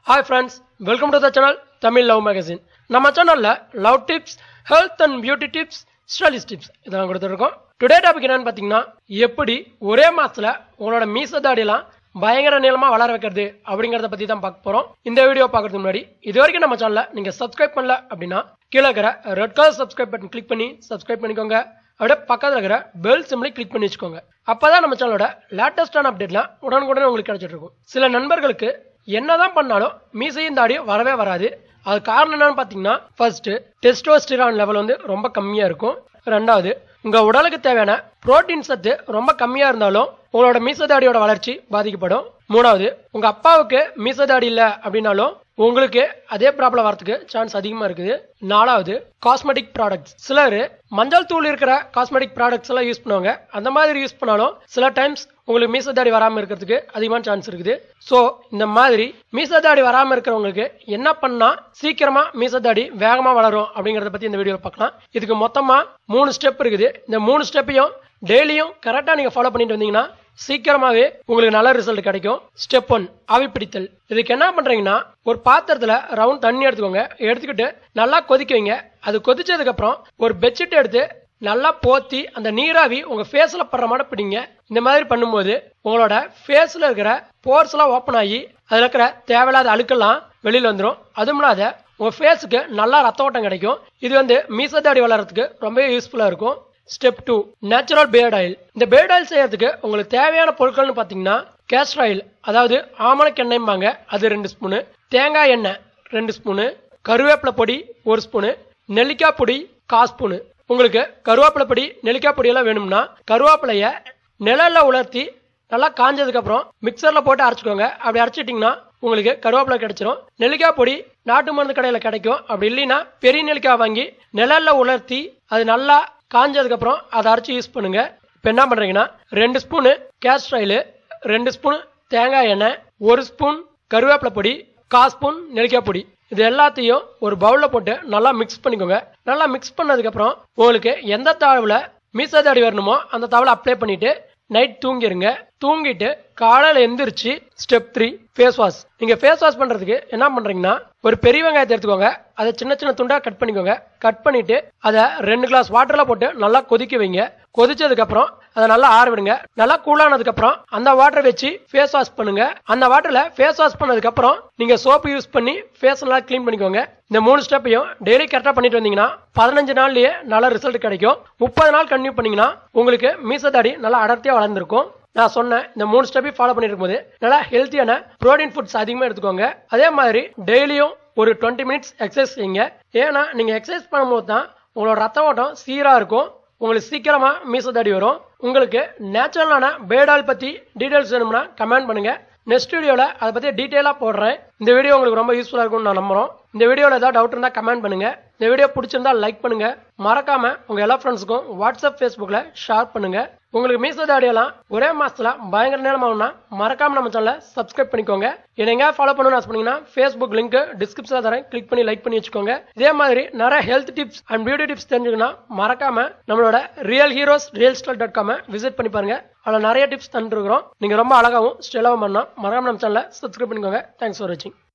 hi friends welcome to the channel Tamil love magazine நம்ம சேனலில் love tips health and beauty tips stylish tips இதெல்லாம் கொடுத்துருக்கோம் today topic என்னன்னு பார்த்தீங்கன்னா எப்படி ஒரே மாதத்தில் உங்களோட மீச தாடியெல்லாம் பயங்கர நீளமாக வளர வைக்கிறது அப்படிங்கிறத பற்றி தான் பார்க்க போகிறோம் இந்த வீடியோ பார்க்கறதுக்கு முன்னாடி இது வரைக்கும் நம்ம சேனலில் நீங்கள் சப்ஸ்கிரைப் பண்ணல அப்படின்னா கீழே இருக்கிற red colour subscribe button click பண்ணி சப்ஸ்கிரைப் பண்ணிக்கோங்க அப்படியே பக்கத்தில் இருக்கிற பெல் சிம்லி கிளிக் பண்ணி வச்சுக்கோங்க அப்பதான் நம்ம சேனலோட லேட்டஸ்டான அப்டேட்லாம் உடனுக்குடனே உங்களுக்கு கிடைச்சிட்டு இருக்கும் சில நண்பர்களுக்கு என்னதான் பண்ணாலும் மீசையும் தாடியும் வரவே வராது அது காரணம் என்னன்னு பார்த்தீங்கன்னா ஃபர்ஸ்ட் டெஸ்டோஸ்டிரான் லெவல் வந்து ரொம்ப கம்மியாக இருக்கும் ரெண்டாவது உங்க உடலுக்கு தேவையான புரோட்டீன் சத்து ரொம்ப கம்மியா இருந்தாலும் உங்களோட மீசதாடியோட வளர்ச்சி பாதிக்கப்படும் மூணாவது உங்க அப்பாவுக்கு மீசதாடி இல்ல அப்படின்னாலும் உங்களுக்கு அதே ப்ராப்ளம் வரதுக்கு சான்ஸ் அதிகமா இருக்குது நாலாவது காஸ்மெட்டிக் ப்ராடக்ட்ஸ் சிலர் மஞ்சள் தூள் இருக்கிற காஸ்மெட்டிக் ப்ராடக்ட்ஸ் எல்லாம் யூஸ் பண்ணுவாங்க அந்த மாதிரி யூஸ் பண்ணாலும் சில டைம்ஸ் உங்களுக்கு மீசதாடி வராம இருக்கிறதுக்கு அதிகமான சான்ஸ் இருக்குது ஸோ இந்த மாதிரி மீசதாடி வராம இருக்கிறவங்களுக்கு என்ன பண்ணா சீக்கிரமா மீசதாடி வேகமா வளரும் அப்படிங்கறத பத்தி இந்த வீடியோவில் பார்க்கலாம் இதுக்கு மொத்தமா மூணு ஸ்டெப் இருக்குது இந்த மூணு ஸ்டெப்பையும் டெய்லியும் கரெக்டா நீங்க ஃபாலோ பண்ணிட்டு வந்தீங்கன்னா சீக்கிரமாவே உங்களுக்கு நல்ல ரிசல்ட் கிடைக்கும் ஸ்டெப் ஒன் ஆவி பிடித்தல் இதுக்கு என்ன பண்றீங்கன்னா ஒரு பாத்திரத்துல ரவுண்ட் தண்ணி எடுத்துக்கோங்க எடுத்துக்கிட்டு நல்லா கொதிக்க வைங்க அது கொதிச்சதுக்கு அப்புறம் ஒரு பெட்ஷீட் எடுத்து நல்லா போத்தி அந்த நீராவி உங்க ஃபேஸ்ல படுற மாதிரி பிடிங்க இந்த மாதிரி பண்ணும்போது உங்களோட ஃபேஸ்ல இருக்கிற போர்ஸ் எல்லாம் ஓப்பன் ஆகி அதுல இருக்கிற தேவையில்லாத அழுக்கெல்லாம் வெளியில வந்துடும் அதுவும் இல்லாத உங்க ஃபேஸுக்கு நல்லா ரத்த ஓட்டம் கிடைக்கும் இது வந்து மீசதாடி வளர்றதுக்கு ரொம்ப யூஸ்ஃபுல்லா இருக்கும் step two natural beard oil இந்த பேர்ட் ஆயில் செய்யறதுக்கு உங்களுக்கு தேவையான பொருட்கள்னு பார்த்தீங்கன்னா கேஸ்டர் ஆயில் அதாவது ஆமணக்கு எண்ணெய்பாங்க அது ரெண்டு ஸ்பூனு தேங்காய் எண்ணெய் ரெண்டு ஸ்பூனு கருவேப்பிலை பொடி ஒரு ஸ்பூனு நெல்லிக்காய் பொடி கால் ஸ்பூனு உங்களுக்கு கருவேப்பிலை பொடி நெல்லிக்காய் பொடி எல்லாம் வேணும்னா கருவேப்பிலைய நிழல்ல உலர்த்தி நல்லா காஞ்சதுக்கு அப்புறம் மிக்சர்ல போட்டு அரைச்சிக்கோங்க அப்படி அரைச்சிட்டிங்கன்னா உங்களுக்கு கருவேப்பிலை கிடைச்சிரும் நெல்லிக்காய் பொடி நாட்டு மருந்து கடையில் கிடைக்கும் அப்படி இல்லைன்னா பெரிய நெல்லிக்காய் வாங்கி நிழல்ல உலர்த்தி அது நல்லா காஞ்சதுக்கு அப்புறம் அதை அரைச்சி யூஸ் பண்ணுங்க இப்போ என்ன பண்றீங்கன்னா ரெண்டு ஸ்பூனு கேஸ்டர் ஆயில் ரெண்டு ஸ்பூன் தேங்காய் எண்ணெய் ஒரு ஸ்பூன் கருவேப்பிலை பொடி கால் ஸ்பூன் நெல்லிக்காய் பொடி இது எல்லாத்தையும் ஒரு பவுலில் போட்டு நல்லா மிக்ஸ் பண்ணிக்கோங்க நல்லா மிக்ஸ் பண்ணதுக்கப்புறம் உங்களுக்கு எந்த தாவில் மீசதாடி வரணுமோ அந்த தாவலை அப்ளை பண்ணிட்டு நைட் தூங்கிடுங்க தூங்கிட்டு காலையில் எந்திரிச்சு ஸ்டெப் த்ரீ ஃபேஸ் வாஷ் நீங்கள் ஃபேஸ் வாஷ் பண்ணுறதுக்கு என்ன பண்ணுறீங்கன்னா ஒரு பெரிய வெங்காயத்தை எடுத்துக்கோங்க அதை சின்ன சின்ன துண்டாக கட் பண்ணிக்கோங்க கட் பண்ணிட்டு அதை ரெண்டு கிளாஸ் வாட்டரில் போட்டு நல்லா கொதிக்க வைங்க கொதிச்சதுக்கு அப்புறம் அதை நல்லா ஆற விடுங்க நல்லா கூலானதுக்கு அப்புறம் அந்த வாட்டரை வச்சு ஃபேஸ் வாஷ் பண்ணுங்க அந்த வாட்டர்ல ஃபேஸ் வாஷ் பண்ணதுக்கு அப்புறம் நீங்க சோப்பு யூஸ் பண்ணி ஃபேஸ் நல்லா க்ளீன் பண்ணிக்கோங்க இந்த மூணு ஸ்டெப்பையும் டெய்லி கரெக்டாக பண்ணிட்டு வந்தீங்கன்னா பதினஞ்சு நாள்லயே நல்ல ரிசல்ட் கிடைக்கும் முப்பது நாள் கன்டினியூ பண்ணீங்கன்னா உங்களுக்கு மீசதாடி நல்லா அடர்த்தியா வளர்ந்துருக்கும் நான் சொன்ன இந்த மூணு ஸ்டெப்பையும் ஃபாலோ பண்ணிட்டு இருக்கும்போது நல்லா ஹெல்த்தியான ப்ரோட்டீன் ஃபுட்ஸ் அதிகமாக எடுத்துக்கோங்க அதே மாதிரி டெய்லியும் ஒரு டுவெண்ட்டி மினிட்ஸ் எக்ஸசைஸ் செய்யுங்க ஏன்னா நீங்க எக்ஸசைஸ் பண்ணும்போது தான் உங்களோட ரத்த ஓட்டம் சீரா இருக்கும் உங்களுக்கு சீக்கிரமா மீசதாடி வரும் உங்களுக்கு நேச்சுரலான பேடால் பத்தி டீடைல்ஸ் வேணும்னா கமெண்ட் பண்ணுங்க நெக்ஸ்ட் வீடியோவில் அதை பற்றி டீட்டெயிலாக போடுறேன் இந்த வீடியோ உங்களுக்கு ரொம்ப யூஸ்ஃபுல்லாக இருக்கும்னு நான் நம்புறோம் இந்த வீடியோவில் ஏதாவது டவுட் இருந்தால் கமெண்ட் பண்ணுங்க இந்த வீடியோ பிடிச்சிருந்தா லைக் பண்ணுங்க மறக்காம உங்க எல்லா ஃப்ரெண்ட்ஸுக்கும் வாட்ஸ்அப் ஃபேஸ்புக்கில் ஷேர் பண்ணுங்க உங்களுக்கு மீசதாடியெல்லாம் ஒரே மாசத்துல பயங்கர நேரமாகும்னா மறக்காம நம்ம சேனலை சப்ஸ்கிரைப் பண்ணிக்கோங்க என்ன எங்க ஃபாலோ பண்ணணும்னு ஆசைப்பட்டீங்கன்னா ஃபேஸ்புக் லிங்க் டிஸ்கிரிப்ஷனில் தரேன் கிளிக் பண்ணி லைக் பண்ணி வச்சுக்கோங்க இதே மாதிரி நிறைய health tips and beauty tips தெரிஞ்சுக்கணும் மறக்காம நம்மளோட real heroes real style dot com visit பண்ணி பாருங்க அதில் நிறைய டிப்ஸ் தந்துருக்கிறோம் நீங்க ரொம்ப அழகாவும் ஸ்டைலாகவும் பண்ணோம் மறக்காம நம்ம சேனலை சப்ஸ்கிரைப் பண்ணிக்கோங்க தேங்க்ஸ் ஃபார் வாட்சிங்